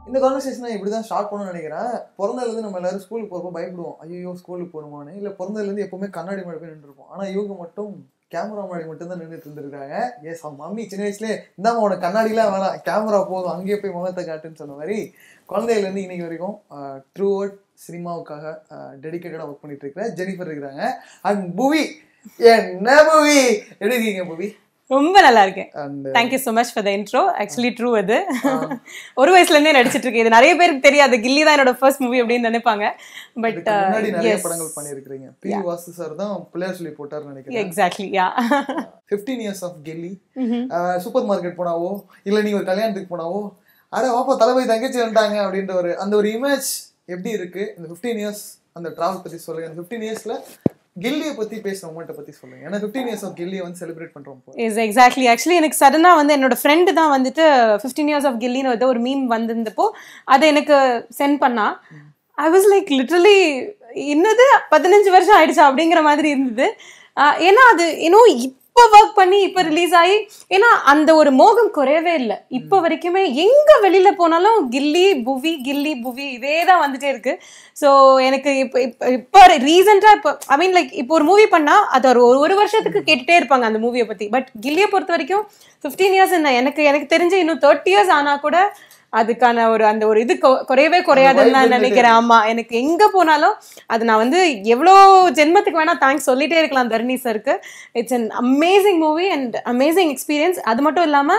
இந்த கான்வர்சேஷனை இப்படி தான் ஸ்டார்ட் பண்ணணும்னு நினைக்கிறேன் பிறந்ததுலேருந்து நம்ம எல்லாரும் ஸ்கூலுக்கு போகிறப்போ பயப்படுவோம் ஐயோ ஸ்கூலுக்கு போகணுமான்னு இல்லை பிறந்ததுலேருந்து எப்பவுமே கண்ணாடி முன்னாடி போய் நின்றுருப்போம் ஆனால் இவங்க மட்டும் கேமரா முன்னாடி மட்டும் தான் நின்றுட்டு இருந்திருக்காங்க எஸ் மம்மி சின்ன வயசுலேயே இந்தாம்மா உனக்கு கண்ணாடிலாம் வேணாம் கேமரா போதும் அங்கேயே போய் முகத்தை காட்டுன்னு சொன்ன மாதிரி குழந்தையிலேருந்து இன்னைக்கு வரைக்கும் ட்ரூ வேர்ட் சினிமாவுக்காக டெடிக்கேட்டடாக ஒர்க் பண்ணிட்டு இருக்கிற ஜெனிஃபர் இருக்கிறாங்க அண்ட் புவி என்ன புவி எப்படி இருக்கீங்க புவி ரொம்ப நல்லா இருக்கேன் and thank you so much for the intro actually true அது ஒரு வயசுல இருந்தே நடிச்சிட்டு இருக்கேன் இது நிறைய பேருக்கு தெரியாது கில்லி தான் என்னோட ஃபர்ஸ்ட் மூவி அப்படின்னு நினைப்பாங்க பட் இதுக்கு முன்னாடி நிறைய படங்கள் பண்ணியிருக்கிறீங்க பி வாசு சார் தான் பிள்ளையார் சொல்லி போட்டார்னு நினைக்கிறேன் exactly yeah fifteen years of Ghilli supermarket போனாவோ இல்லை நீங்க ஒரு கல்யாணத்துக்கு போனாவோ அட வாப்பா தளபதி தங்கச்சி வந்துட்டாங்க அப்படின்ற ஒரு அந்த ஒரு இமேஜ் எப்படி இருக்கு இந்த ஃபிஃப்டீன் இயர்ஸ் அந்த டிராவல் பத்தி சொல்லுங்க அந்த ஃபிஃப்டீன் இயர்ஸ்ல கில்லியை பத்தி பேசுற மொமெண்ட்டை பத்தி சொல்லுங்க ஏன்னா ஃபிஃப்டீன் இயர்ஸ் ஆஃப் கில்லியை வந்து செலிப்ரேட் பண்றோம் இப்போ இஸ் எக்ஸாக்ட்லி ஆக்சுவலி எனக்கு சடனாக வந்து என்னோட ஃப்ரெண்டு தான் வந்துட்டு ஃபிஃப்டீன் இயர்ஸ் ஆஃப் கில்லின்னு வந்து ஒரு மீம் வந்திருந்தப்போ அதை எனக்கு சென்ட் பண்ணா ஐ வாஸ் லைக் லிட்ரலி என்னது பதினஞ்சு வருஷம் ஆயிடுச்சா அப்படிங்கிற மாதிரி இருந்தது ஆஹ் ஏன்னா அது இன்னும் இப்போ ஒர்க் பண்ணி இப்போ ரிலீஸ் ஆகி ஏன்னா அந்த ஒரு மோகம் குறையவே இல்லை இப்போ வரைக்குமே எங்கே வெளியில் போனாலும் கில்லி புவி கில்லி புவி இதே தான் வந்துட்டே இருக்கு ஸோ எனக்கு இப்போ இப்போ இப்போ ரீசெண்டாக இப்போ ஐ மீன் லைக் இப்போ ஒரு மூவி பண்ணால் அது ஒரு ஒரு வருஷத்துக்கு கேட்டுட்டே இருப்பாங்க அந்த மூவியை பற்றி பட் கில்லியை பொறுத்த வரைக்கும் ஃபிஃப்டீன் இயர்ஸ் என்ன எனக்கு எனக்கு தெரிஞ்சு இன்னும் தேர்ட்டி இயர்ஸ் ஆனால் கூட அதுக்கான ஒரு அந்த ஒரு இது கொ- குறையவே குறையாதுன்னு நான் நினைக்கிறேன் ஆமா எனக்கு எங்க போனாலும் அது நான் வந்து எவ்வளோ ஜென்மத்துக்கு வேணா தேங்க்ஸ் சொல்லிட்டே இருக்கலாம் தர்ணி சருக்கு it's an amazing movie and amazing experience அது மட்டும் இல்லாம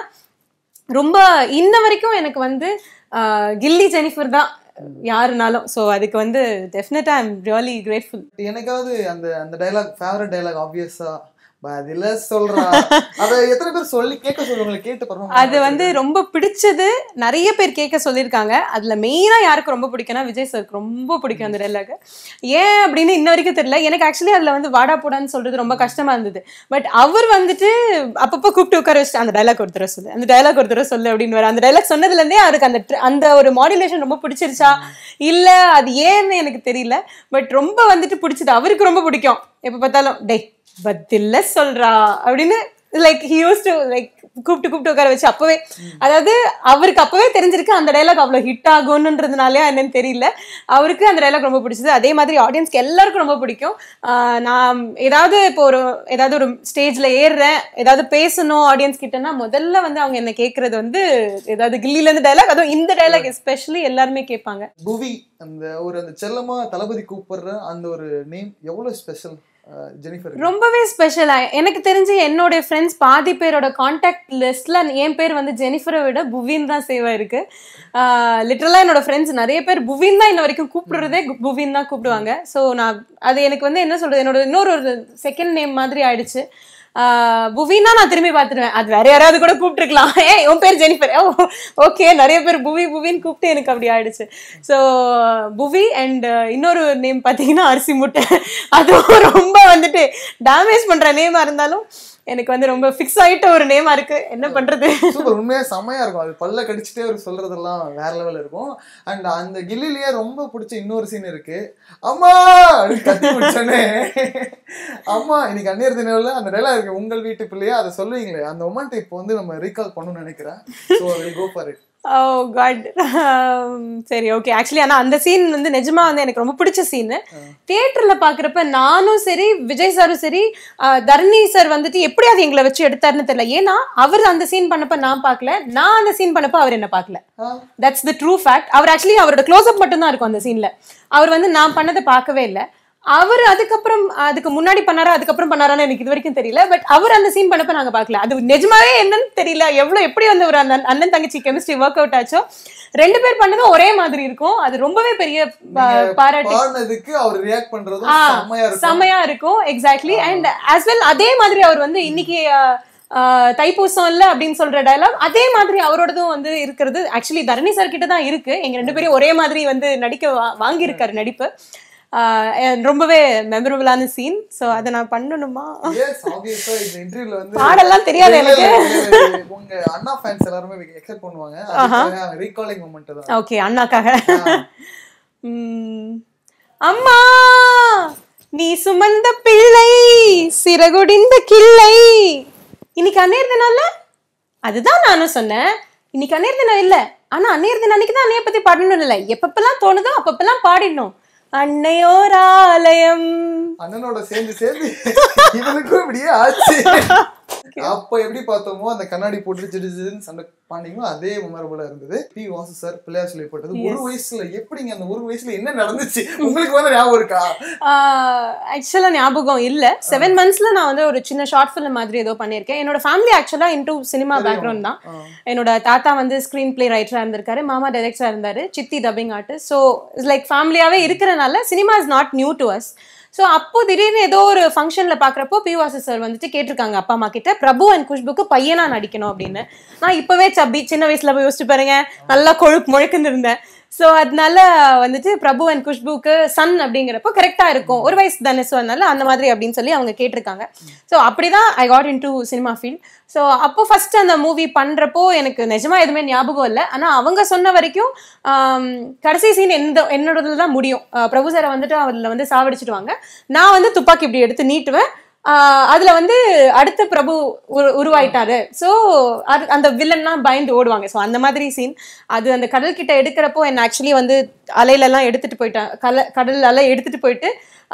ரொம்ப இன்ன வரைக்கும் எனக்கு வந்து ஆஹ், கில்லி ஜெனிஃபர் தான் யாருனாலும் ஸோ அதுக்கு வந்து டெஃபினட்டா ஐம் ரியலி கிரேட்ஃபுல் எனக்காவது அந்த அந்த டைலாக் ஃபேவரட் டைலாக் ஆப்வியஸா பதில சொல்றா அதை எத்தனை பேர் சொல்லி கேட்க சொல்லுவாங்க கேட்டு பரவாயில்ல அது வந்து ரொம்ப பிடிச்சது நிறைய பேர் கேட்க சொல்லியிருக்காங்க அதுல மெயினா யாருக்கு ரொம்ப பிடிக்கும்னா விஜய் சாருக்கு ரொம்ப பிடிக்கும் அந்த டைலாக் ஏன் அப்படின்னு இன்ன வரைக்கும் தெரியல எனக்கு ஆக்சுவலி அதுல வந்து வாடா போடான்னு சொல்றது ரொம்ப கஷ்டமா இருந்தது பட் அவர் வந்துட்டு அப்பப்போ கூப்பிட்டு உட்கார வச்சுட்டு அந்த டைலாக் ஒரு தடவை சொல்லு அந்த டைலாக் ஒரு தடவை சொல்லு அப்படின்னு வர அந்த டைலாக் சொன்னதுல இருந்தே அவருக்கு அந்த tr- அந்த ஒரு மாடுலேஷன் ரொம்ப பிடிச்சிருச்சா இல்ல அது ஏன்னு எனக்கு தெரியல பட் ரொம்ப வந்துட்டு பிடிச்சது அவருக்கு ரொம்ப பிடிக்கும் எப்ப பார்த்தாலும் டேய் பதில்ல சொல்றா அப்படின்னு like he use to like கூப்பிட்டு கூப்பிட்டு உட்கார வச்சு அப்பவே அதாவது அவருக்கு அப்பவே தெரிஞ்சிருக்கு அந்த டைலாக் அவ்வளவு ஹிட் ஆகும்ன்றதுனாலே என்னன்னு தெரியல அவருக்கு அந்த டைலாக் ரொம்ப பிடிச்சது அதே மாதிரி ஆடியன்ஸ்க்கு எல்லாருக்கும் ரொம்ப பிடிக்கும் ஆஹ் நான் ஏதாவது இப்போ ஒரு ஏதாவது ஒரு ஸ்டேஜ்ல ஏறுறேன் ஏதாவது பேசணும் ஆடியன்ஸ் கிட்டனா முதல்ல வந்து அவங்க என்ன கேட்கறது வந்து ஏதாவது கில்லில இருந்து டைலாக் அதுவும் இந்த டைலாக் எஸ்பெஷலி எல்லாருமே கேட்பாங்க புவி அந்த ஒரு அந்த செல்லமா தளபதி கூப்பிடுற அந்த ஒரு நேம் எவ்வளவு ஸ்பெஷல் ஜெனிஃபர் ரொம்பவே ஸ்பெஷலா எனக்கு தெரிஞ்சு என்னோட ஃப்ரெண்ட்ஸ் பாதி பேரோட காண்டாக்ட் லிஸ்ட்ல என் பேர் வந்து ஜெனிஃபரை விட புவின் தான் சேவா இருக்கு லிட்டரலா என்னோட ஃப்ரெண்ட்ஸ் நிறைய பேர் புவின் தான் இன்ன வரைக்கும் கூப்பிடுறதே கு- புவின் தான் கூப்பிடுவாங்க ஸோ நான் அது எனக்கு வந்து என்ன சொல்றது என்னோட இன்னொரு ஒரு செகண்ட் நேம் மாதிரி ஆயிடுச்சு ஆஹ் புவின்னா நான் திரும்பி பார்த்துருவேன் அது வேற யாராவது கூட கூப்பிட்டுருக்கலாம் ஏ உன் பேர் ஜெனிஃபர் ஓகே நிறைய பேர் புவி புவின்னு கூப்பிட்டு எனக்கு அப்படி ஆயிடுச்சு ஸோ புவி அண்ட் இன்னொரு நேம் பார்த்தீங்கன்னா அரிசி முட்டை அதுவும் ரொம்ப வந்துட்டு டேமேஜ் பண்ற நேமா இருந்தாலும் எனக்கு வந்து ரொம்ப ஃபிக்ஸ் ஆயிட்ட ஒரு நேமா இருக்கு என்ன பண்றது சூப்பர் உண்மையா செமையா இருக்கும் அது பல்ல கடிச்சிட்டே அவர் சொல்றதெல்லாம் வேற லெவல்ல இருக்கும் அண்ட் அந்த கில்லிலேயே ரொம்ப பிடிச்ச இன்னொரு சீன் இருக்கு அம்மா அப்படின்னு கத்தி முடிச்சோன்னே அம்மா இன்னைக்கு அந்நியர் தினம்ல அந்த டைலாக் இருக்கு உங்கள் வீட்டு பிள்ளையா அதை சொல்லுவீங்களே அந்த மொமெண்ட் இப்போ வந்து நம்ம ரீகால் பண்ணணும்னு நினைக்கிறேன் so go for it oh god சரி ஓகே ஆக்சுவலி ஆனா அந்த சீன் வந்து நிஜமா வந்து எனக்கு ரொம்ப பிடிச்ச சீன் தியேட்டர்ல பாக்குறப்ப நானும் சரி விஜய் சாரும் சரி ஆஹ் தரணி சார் வந்துட்டு எப்படி அது எங்களை வச்சு எடுத்தாருன்னு தெரியல ஏன்னா அவர் அந்த சீன் பண்ணப்ப நான் பார்க்கல நான் அந்த சீன் பண்ணப்ப அவர் என்ன பார்க்கல தட்ஸ் த ட்ரூ ஃபேக்ட் அவர் ஆக்சுவலி அவரோட க்ளோஸ்அப் மட்டும் தான் இருக்கும் அந்த சீன்ல அவர் வந்து நான் பண்ணதை பார்க்கவே இல்லை அவர் அதுக்கப்புறம் அதுக்கு முன்னாடி பண்ணாரா அதுக்கப்புறம் பண்ணாரான்னு எனக்கு இது வரைக்கும் தெரியல பட் அவர் அந்த சீன் பண்ணப்ப நாங்க பார்க்கல அது நிஜமாவே என்னன்னு தெரியல எவ்வளவு எப்படி வந்து ஒரு அந்த அண்ணன் தங்கச்சி கெமிஸ்ட்ரி ஒர்க் அவுட் ஆச்சோ ரெண்டு பேர் பண்ணதும் ஒரே மாதிரி இருக்கும் அது ரொம்பவே பெரிய பா- பாராட்டு பாடினதுக்கு அவர் ரியாக்ட் பண்றதும் ஆ, செம்மையா இருக்கும் செமையா இருக்கும் எக்ஸாக்ட்லி அண்ட் as well அதே மாதிரி அவர் வந்து இன்னைக்கு அஹ், அஹ், தைப்பூசம் இல்ல அப்படின்னு சொல்ற டயலாக் அதே மாதிரி அவரோடதும் வந்து இருக்கிறது ஆக்சுவலி தரணி சார் கிட்ட தான் இருக்கு எங்க ரெண்டு பேரும் ஒரே மாதிரி வந்து நடிக்க வா- வாங்கியிருக்காரு நடிப்பு அஹ், and ரொம்பவே மெமரபிளான சீன் ஸோ அதை நான் பண்ணணுமா எஸ் ஆப்வியஸா இந்த இன்டர்வியூல வந்து பாடெல்லாம் தெரியாது இல்ல, இல்ல, எனக்கு. இல்ல, இல்ல, உங்க அண்ணா ஃபேன்ஸ் எல்லாருமே எக்ஸெப்ட் பண்ணுவாங்க ரீகாலிங் மொமெண்ட் தான் ஓகே அண்ணாக்காக உம், அம்மா நீ சுமந்த பிள்ளை சிறகுடிந்த கிள்ளை இன்னைக்கு அந்நேரத்தினால அதுதான் நானும் சொன்னேன் இன்னைக்கு அந்நேர் தினம் இல்ல ஆனா அந்நேர் தினம் அன்னைக்கு தான் அன்னைய பத்தி பாடணும் இல்ல எப்பப்பெல்லாம் தோணுதோ அப்பப்பெல்லாம் பாடிடணும் அன்னையோர் ஆலயம் அண்ணனோட சேர்ந்து சேர்ந்து இவனுக்கும் இப்படியே ஆச்சு அப்ப எப்படி பார்த்தோமோ அந்த கண்ணாடி போட்டு சிடிச்சுன்னு சண்டை பாண்டிங்களோ அதே மெமரபுளா இருந்தது பி வாசு சார் பிள்ளையார் சொல்லி போட்டது ஒரு வயசுல எப்படிங்க அந்த ஒரு வயசுல என்ன நடந்துச்சு உங்களுக்கு வந்து ஞாபகம் இருக்கா ஆக்சுவலாக ஞாபகம் இல்ல செவன் மந்த்ஸ்ல நான் வந்து ஒரு சின்ன ஷார்ட் ஃபிலிம் மாதிரி ஏதோ பண்ணியிருக்கேன் என்னோட ஃபேமிலி ஆக்சுவலா இன்டூ சினிமா பேக்ரவுண்ட் தான் ஆ. என்னோட தாத்தா வந்து ஸ்க்ரீன் பிளே ரைட்டரா இருந்திருக்காரு மாமா டைரக்டரா இருந்தாரு சித்தி டப்பிங் ஆர்டிஸ்ட் ஸோ லைக் ஃபேமிலியாவே இருக்கிறனால cinema is not new to us so அப்போ திடீர்னு ஏதோ ஒரு ஃபங்க்ஷன்ல பாக்குறப்போ பி வாசு சார் வந்துட்டு கேட்டிருக்காங்க அப்பா அம்மா கிட்ட பிரபு அண்ட் குஷ்புக்கு பையனா நடிக்கணும் அப்படின்னு நான் இப்பவே சப்பி சின்ன வயசுல போய் யோசிச்சு பாருங்க நல்லா கொழுக்கு முழுக்குன்னு இருந்தேன் ஸோ அதனால வந்துட்டு பிரபு அண்ட் குஷ்புக்கு சன் அப்படிங்கிறப்போ கரெக்டா இருக்கும் ஒரு வயசு தானே ஸோ அதனால அந்த மாதிரி அப்படின்னு சொல்லி அவங்க கேட்டிருக்காங்க ஸோ அப்படிதான் I got into cinema field so அப்போ ஃபர்ஸ்ட் அந்த மூவி பண்றப்போ எனக்கு நிஜமா எதுவுமே ஞாபகம் இல்லை ஆனா அவங்க சொன்ன வரைக்கும் ஆம், கடைசி சீன் எந்த என்னோடதுல தான் முடியும் ஆஹ் பிரபு சாரை வந்துட்டு அதில் வந்து சாவடிச்சிடுவாங்க நான் வந்து துப்பாக்கி இப்படி எடுத்து நீட்டுவேன் ஆஹ் அதுல வந்து அடுத்த பிரபு உரு- உருவாயிட்டாரு ஸோ அது அந்த வில்லன்லாம் பயந்து ஓடுவாங்க ஸோ அந்த மாதிரி சீன் அது அந்த கடல் கிட்ட எடுக்கிறப்போ என்ன ஆக்சுவலி வந்து அலையில எல்லாம் எடுத்துட்டு போயிட்டேன் கல கடல் அலை எடுத்துட்டு போயிட்டு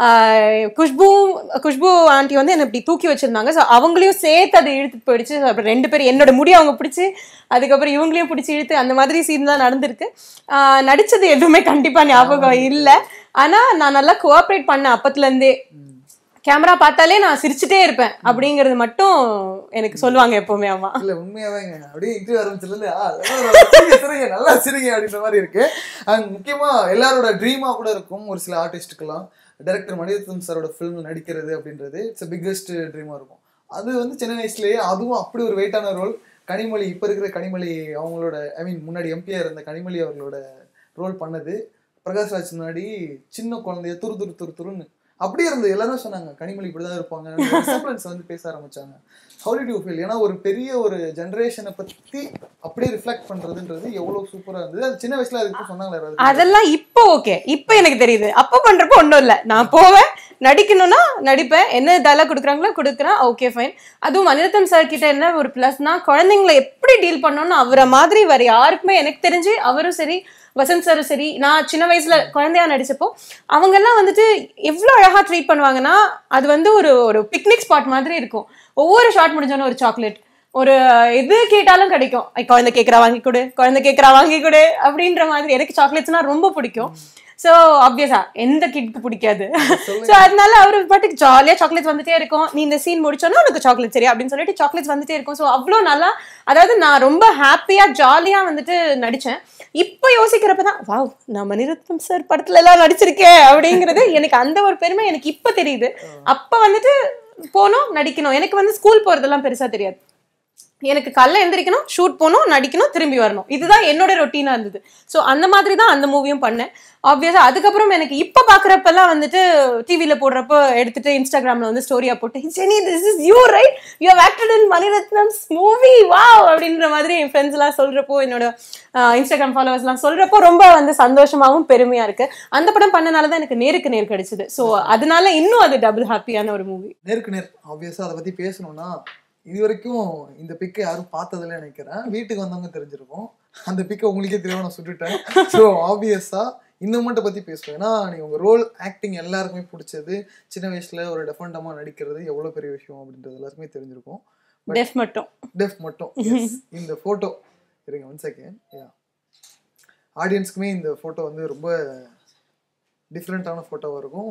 ஆஹ் குஷ்பு குஷ்பு ஆண்டி வந்து என்னை இப்படி தூக்கி வச்சிருந்தாங்க ஸோ அவங்களையும் சேர்த்து அதை இழுத்துட்டு போயிடுச்சு So, அப்புறம் ரெண்டு பேரும் என்னோட முடி அவங்க பிடிச்சி அதுக்கப்புறம் இவங்களையும் பிடிச்சி இழுத்து அந்த மாதிரி சீன் தான் நடந்திருக்கு ஆஹ் நடிச்சது எதுவுமே கண்டிப்பா ஞாபகம் இல்லை ஆனா நான் நல்லா கோஆப்ரேட் பண்ணேன் அப்பத்துல இருந்தே கேமரா பார்த்தாலே நான் சிரிச்சுட்டே இருப்பேன் அப்படிங்கிறது மட்டும் எனக்கு சொல்லுவாங்க எப்பவுமே அம்மா இல்ல உண்மையாவேங்க அப்படியே இன்டர்வியூ ஆரம்பிச்சதுல இருந்து, ஆ, நல்லா சிரிங்க, சிரிங்க, நல்லா சிரிங்க அப்படின்ற மாதிரி இருக்கு அண்ட் முக்கியமா எல்லாரோட ட்ரீமா கூட இருக்கும் ஒரு சில ஆர்டிஸ்டுக்கெல்லாம் டைரக்டர் மணிரத்னம் சாரோட ஃபிலிம் நடிக்கிறது அப்படின்றது இட்ஸ் பிக்கஸ்ட் ட்ரீமா இருக்கும் அது வந்து சின்ன வயசுலயே அதுவும் அப்படி ஒரு வெயிட்டான ரோல் கனிமொழி இப்ப இருக்கிற கனிமொழி அவங்களோட ஐ மீன் முன்னாடி எம்பியா இருந்த கனிமொழி அவர்களோட ரோல் பண்ணது பிரகாஷ் ராஜ் முன்னாடி சின்ன குழந்தைய துரு துரு துரு துருன்னு அப்படியே இருந்தது எல்லாரும் சொன்னாங்க கனிமொழி இப்படிதான் இருப்பாங்க resemblance வந்து பேச ஆரம்பிச்சாங்க ஹவு டிட் யூ ஃபீல் ஏன்னா ஒரு பெரிய ஒரு ஜெனரேஷனை பத்தி அப்படியே ரிஃப்ளெக்ட் பண்றதுன்றது எவ்வளவு சூப்பரா இருந்தது அது சின்ன வயசுல அதுக்கு சொன்னாங்களே யாராவது? அதெல்லாம் இப்போ ஓகே இப்போ எனக்கு தெரியுது அப்போ பண்றப்போ ஒன்றும் இல்லை நான் போவேன் நடிக்கணும்னா நடிப்பேன் என்ன டயலாக் கொடுக்குறாங்களோ கொடுக்குறேன் ஓகே ஃபைன் அதுவும் மணிரத்னம் சார் கிட்ட என்ன ஒரு ப்ளஸ்னா குழந்தைங்களை எப்படி டீல் பண்ணணும்னு அவரை மாதிரி வேற யாருக்குமே எனக்கு தெரிஞ்சு அவரும் சரி வசந்த் சாரும் சரி நான் சின்ன வயசுல குழந்தையா நடிச்சப்போ அவங்கெல்லாம் வந்துட்டு எவ்வளோ அழகா ட்ரீட் பண்ணுவாங்கன்னா அது வந்து ஒரு ஒரு பிக்னிக் ஸ்பாட் மாதிரி இருக்கும் ஒவ்வொரு ஷாட் முடிஞ்சோன்னு ஒரு சாக்லேட் ஒரு எது கேட்டாலும் கிடைக்கும் ஐ, குழந்தை கேட்குறா வாங்கி கொடு குழந்தை கேட்குறா வாங்கி கொடு அப்படின்ற மாதிரி எனக்கு சாக்லேட்ஸ்னா ரொம்ப பிடிக்கும் ஸோ ஆப்வியஸா எந்த கிட்க்கு பிடிக்காது ஸோ அதனால அவரு பாட்டுக்கு ஜாலியா சாக்லேட்ஸ் வந்துட்டே இருக்கும் நீ இந்த சீன் முடிச்சோன்னா உனக்கு சாக்லேட் சரி அப்படின்னு சொல்லிட்டு சாக்லேட்ஸ் வந்துட்டே இருக்கும் ஸோ அவ்வளோ நல்லா அதாவது நான் ரொம்ப ஹாப்பியா ஜாலியா வந்துட்டு நடிச்சேன் இப்போ யோசிக்கிறப்ப தான் வாவ் நான் மணிரத்னம் சார் படத்துல எல்லாம் நடிச்சிருக்கேன் அப்படிங்கிறது எனக்கு அந்த ஒரு பெருமை எனக்கு இப்போ தெரியுது அப்ப வந்துட்டு போனோம் நடிக்கணும் எனக்கு வந்து ஸ்கூல் போறதெல்லாம் பெருசா தெரியாது எனக்கு காலைல எந்திரிக்கணும் ஷூட் போகணும் நடிக்கணும் திரும்பி வரணும் இதுதான் என்னோட ரொட்டீனா இருந்தது ஸோ அந்த மாதிரி தான் அந்த மூவியும் பண்ணேன் ஆப்வியஸா அதுக்கப்புறம் எனக்கு இப்போ பார்க்குறப்பெல்லாம் வந்துட்டு டிவியில போடுறப்போ எடுத்துட்டு இன்ஸ்டாகிராம்ல வந்து ஸ்டோரியா போட்டு Jenny this is you right you have acted in Maniratnam's movie wow அப்படின்ற மாதிரி என் ஃப்ரெண்ட்ஸ் எல்லாம் சொல்றப்போ என்னோட இன்ஸ்டாகிராம் ஃபாலோவர்ஸ் எல்லாம் சொல்றப்போ ரொம்ப வந்து சந்தோஷமாவும் பெருமையா இருக்கு அந்த படம் பண்ணனால தான் எனக்கு நேருக்கு நேர் கிடைச்சது ஸோ அதனால இன்னும் அது டபுள் ஹாப்பியான ஒரு மூவி நேருக்கு நேர் ஆப்வியஸா அதை பத்தி பேசணும்னா இது வரைக்கும் இந்த பிக்கை யாரும் பார்த்ததில்ல நினைக்கிறேன் வீட்டுக்கு வந்தவங்க தெரிஞ்சிருக்கும் அந்த பிக்கை உங்களுக்கே தெரியாம நான் சுட்டுட்டேன் ஸோ ஆப்வியஸா இந்த மூமெண்ட்டை பத்தி பேசுவேன் ஏன்னா நீங்க உங்க ரோல் ஆக்டிங் எல்லாருக்குமே பிடிச்சது சின்ன வயசுல ஒரு டெஃபண்டமா நடிக்கிறது எவ்வளவு பெரிய விஷயம் அப்படின்றது எல்லாருக்குமே தெரிஞ்சிருக்கும் டெஃப் மட்டும் டெஃப் மட்டும் Yes. இந்த போட்டோ இருங்க ஒன் செகண்ட் யா ஆடியன்ஸ்க்குமே இந்த போட்டோ வந்து ரொம்ப டிஃப்ரெண்ட்டான ஃபோட்டோவாக இருக்கும்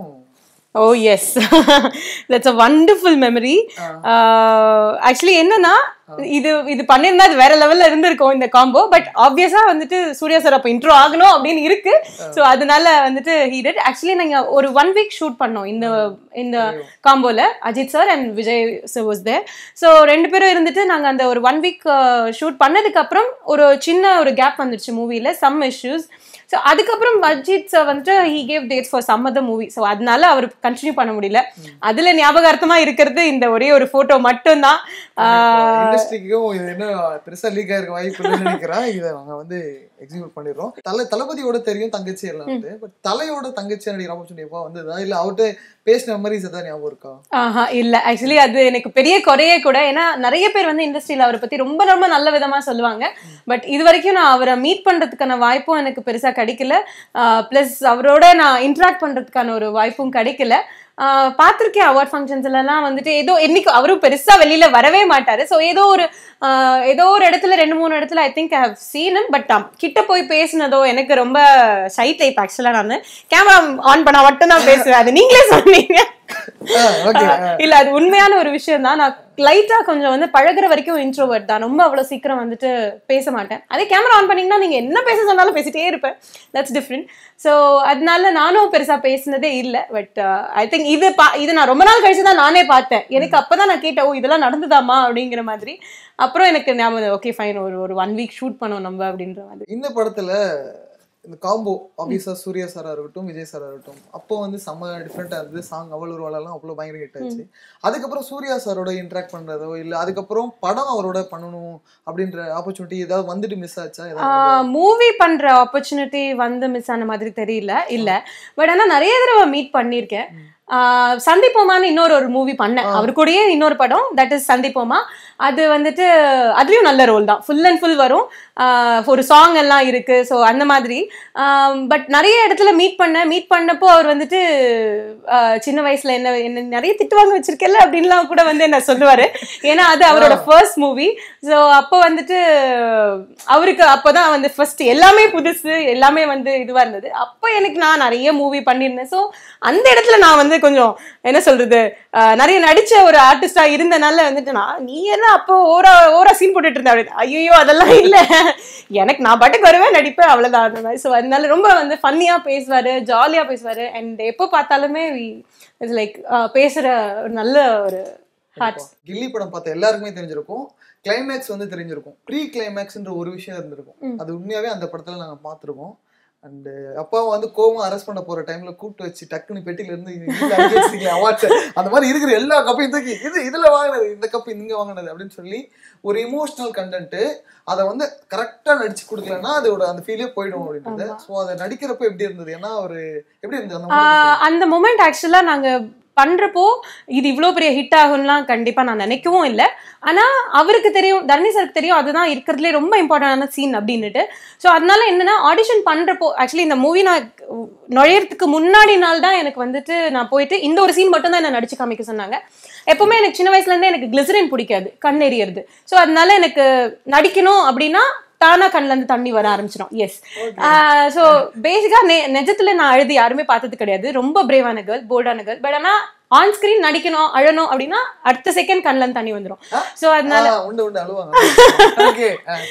oh yes that's a wonderful memory actually என்னன்னா இது இது பண்ணியிருந்தா அது வேற லெவல்ல இருந்திருக்கும் இந்த காம்போ பட் ஆப்வியஸா வந்துட்டு சூர்யா சார் அப்போ இன்ட்ரோ ஆகணும் அப்படின்னு இருக்கு ஸோ அதனால வந்துட்டு ஹீ டிட் ஆக்சுவலி நாங்க ஒரு ஒன் வீக் ஷூட் பண்ணோம் இந்த இந்த காம்போல Ajith sir and Vijay sir was there so ரெண்டு பேரும் இருந்துட்டு நாங்க அந்த ஒரு ஒன் வீக் ஷூட் பண்ணதுக்கு அப்புறம் ஒரு சின்ன ஒரு கேப் வந்துருச்சு மூவில சம் இஷ்யூஸ் ஸோ அதுக்கப்புறம் அஜித் சார் வந்துட்டு he gave dates for some other movie so அதனால அவர் கண்டினியூ பண்ண முடியல அதுல ஞாபகார்த்தமா இருக்கிறது இந்த ஒரே ஒரு போட்டோ மட்டும்தான் ஆஹ் இண்டஸ்ட்ரிக்கும் இது என்ன பெருசா லீக் ஆயிருக்க வாய்ப்பு இல்லைன்னு நினைக்கிறேன் இதை நாங்க வந்து எக்ஸிக்யூட் பண்ணிடுறோம் தலை தளபதியோட தெரியும் தங்கச்சி எல்லாம் வந்து பட் தலையோட தங்கச்சி நடிக்கிற ஆப்பர்ச்சுனிட்டி எப்போ வந்ததா இல்ல அவர்கிட்ட பேசின மெமரிஸ் ஏதாவது ஞாபகம் இருக்கா ஆஹா இல்ல ஆக்சுவலி அது எனக்கு பெரிய குறையே கூட ஏன்னா நிறைய பேர் வந்து இண்டஸ்ட்ரியில அவரை பத்தி ரொம்ப ரொம்ப நல்ல விதமா சொல்லுவாங்க பட் இது வரைக்கும் நான் அவரை மீட் பண்றதுக்கான வாய்ப்பும் எனக்கு பெருசா கிடைக்கல ப்ளஸ் அவரோட நான் இன்ட்ராக்ட் பண்றதுக்கான ஒரு வாய்ப்பும் கிடைக்கல ஆஹ் பார்த்திருக்கேன் அவார்ட் ஃபங்க்ஷன்ஸ்லாம் வந்துட்டு ஏதோ என்னைக்கு அவரும் பெருசா வெளியில வரவே மாட்டாரு ஸோ ஏதோ ஒரு ஆஹ் ஏதோ ஒரு இடத்துல ரெண்டு மூணு இடத்துல I think I have seen but கிட்ட போய் பேசினதோ எனக்கு ரொம்ப ஷை டைப் ஆக்சுவலா நான் கேமரா ஆன் பண்ணா மட்டும் தான் பேசுவேன் அது நீங்களே சொன்னீங்க ஓகே இல்ல அது உண்மையான ஒரு விஷயம் தான் நான் லைட்டா கொஞ்சம் வந்து பழகுற வரைக்கும் இன்ட்ரோவர்ட் தான் ரொம்ப அவ்வளவு சீக்கிரம் வந்துட்டு பேச மாட்டேன் அதே கேமரா ஆன் பண்ணீங்கன்னா நீங்க என்ன பேச சொன்னாலும் பேசிட்டே இருப்பேன் தட்ஸ் டிஃப்ரெண்ட் ஸோ அதனால நானும் பெருசா பேசினதே இல்லை பட் ஐ திங்க் இது பா இது நான் ரொம்ப நாள் கழிச்சு தான் நானே பார்த்தேன் எனக்கு அப்பதான் நான் கேட்டேன் ஓ இதெல்லாம் நடந்துதாமா அப்படிங்கிற மாதிரி அப்புறம் எனக்கு ஞாபகம் ஓகே ஃபைன் ஒரு ஒரு ஒன் வீக் ஷூட் பண்ணோம் நம்ம அப்படின்ற மாதிரி இந்த படத்துல இந்த காம்போ ஆப்வியஸா சூர்யா சாரா இருக்கட்டும் விஜய் சாரா இருக்கட்டும் அப்போ வந்து செம்ம டிஃப்ரெண்டா இருந்தது சாங் அவள் ஒரு எல்லாம் அவ்வளவு பயங்கர ஹிட் ஆச்சு அதுக்கப்புறம் சூர்யா சாரோட இன்ட்ராக்ட் பண்றதோ இல்ல அதுக்கப்புறம் படம் அவரோட பண்ணணும் அப்படின்ற ஆப்பர்ச்சுனிட்டி ஏதாவது வந்துட்டு மிஸ் ஆச்சா ஏதாவது மூவி பண்ற ஆப்பர்ச்சுனிட்டி வந்து மிஸ் ஆன மாதிரி தெரியல இல்ல பட் ஆனா நிறைய தடவை மீட் பண்ணியிருக்கேன் ஆஹ் சந்திப்போமான்னு இன்னொரு ஒரு மூவி பண்ணேன் அவர் கூடயே இன்னொரு படம் தட் இஸ் சந்திப்போமா அது வந்துட்டு அதுலயும் நல்ல ரோல் தான் ஃபுல் அண்ட் ஃபுல் வரும் ஆஹ் ஒரு சாங் எல்லாம் இருக்கு ஸோ அந்த மாதிரி பட் நிறைய இடத்துல மீட் பண்ணேன் மீட் பண்ணப்போ அவர் வந்துட்டு ஆஹ் சின்ன வயசுல என்ன என்ன நிறைய திட்டு வாங்க வச்சிருக்கல அப்படின்லாம் கூட வந்து என்ன சொல்லுவாரு ஏன்னா அது அவரோட ஃபர்ஸ்ட் மூவி ஸோ அப்போ வந்துட்டு அவருக்கு அப்போதான் வந்து ஃபர்ஸ்ட் எல்லாமே புதுசு எல்லாமே வந்து இதுவா இருந்தது அப்போ எனக்கு நான் நிறைய மூவி பண்ணியிருந்தேன் ஸோ அந்த இடத்துல நான் வந்து கொஞ்சம் என்ன சொல்றது ஆஹ் நிறைய நடிச்ச ஒரு ஆர்டிஸ்டா இருந்தனால வந்துட்டு நான் நீ என்ன அப்போ ஓரா ஓரா சீன் போட்டுட்டு இருந்த அப்படின்னு ஐயோ அதெல்லாம் இல்ல எனக்கு நான் பாட்டுக்கு வருவேன் நடிப்பேன் அவ்வளவுதான் அந்த மாதிரி ஸோ அதனால ரொம்ப வந்து ஃபன்னியா பேசுவாரு ஜாலியா பேசுவாரு அண்ட் எப்போ பார்த்தாலுமே இட்ஸ் லைக் பேசுற ஒரு நல்ல ஒரு ஹார்ட் கில்லி படம் பார்த்த எல்லாருக்குமே தெரிஞ்சிருக்கும் கிளைமேக்ஸ் வந்து தெரிஞ்சிருக்கும் ப்ரீ கிளைமேக்ஸ்ன்ற ஒரு விஷயம் இருந்திருக்கும் அது உண்மையாவே அந்த படத்துல நாங்க பார்த்திருக்கோம் அண்ட் அப்பாவை வந்து கோவம் அரெஸ்ட் பண்ண போற டைம்ல கூப்பிட்டு வச்சு டக்குன்னு பெட்டில இருந்து அவார்ட்ஸ் அந்த மாதிரி இருக்கிற எல்லா கப்பையும் தூக்கி இது இதுல வாங்கினது இந்த கப் இங்க வாங்கினது அப்படின்னு சொல்லி ஒரு இமோஷனல் கண்டென்ட் அதை வந்து கரெக்டா நடிச்சு கொடுக்கலன்னா அதோட அந்த ஃபீலே போயிடும் அப்படின்றது ஸோ அதை நடிக்கிறப்ப எப்படி இருந்தது ஏன்னா ஒரு எப்படி இருந்தது அந்த moment? ஆஹ் அந்த மொமெண்ட் ஆக்சுவலா நாங்க பண்றப்போ இது இவ்வளோ பெரிய ஹிட் ஆகும்லாம் கண்டிப்பா நான் நினைக்கவும் இல்லை ஆனா அவருக்கு தெரியும் தரணி சருக்கு தெரியும் அதுதான் இருக்கிறதுலே ரொம்ப இம்பார்ட்டன்டான சீன் அப்படின்னுட்டு ஸோ அதனால என்னன்னா ஆடிஷன் பண்றப்போ ஆக்சுவலி இந்த மூவி நான் நுழையறதுக்கு முன்னாடி நாள் தான் எனக்கு வந்துட்டு நான் போயிட்டு இந்த ஒரு சீன் மட்டும் தான் என்ன நடிச்சு காமிக்க சொன்னாங்க எப்பவுமே எனக்கு சின்ன வயசுல இருந்தே எனக்கு கிளிசரின் பிடிக்காது கண் எறியறது ஸோ அதனால எனக்கு நடிக்கணும் அப்படின்னா தானா கண்ணுல இருந்து தண்ணி வர ஆரம்பிச்சிடும் எஸ் ஸோ பேசிக்கா நிஜத்துல நான் அழுது யாருமே பார்த்தது கிடையாது ரொம்ப பிரேவான கேர்ள் போல்டான கேர்ள் பட் ஆனா ஆன் ஸ்கிரீன் நடிக்கணும் அழணும் அப்படின்னா அடுத்த செகண்ட் கண்ணுல இருந்து தண்ணி வந்துடும் ஸோ அதனால ஆ, உண்டு உண்டு அழுவாங்க ஓகே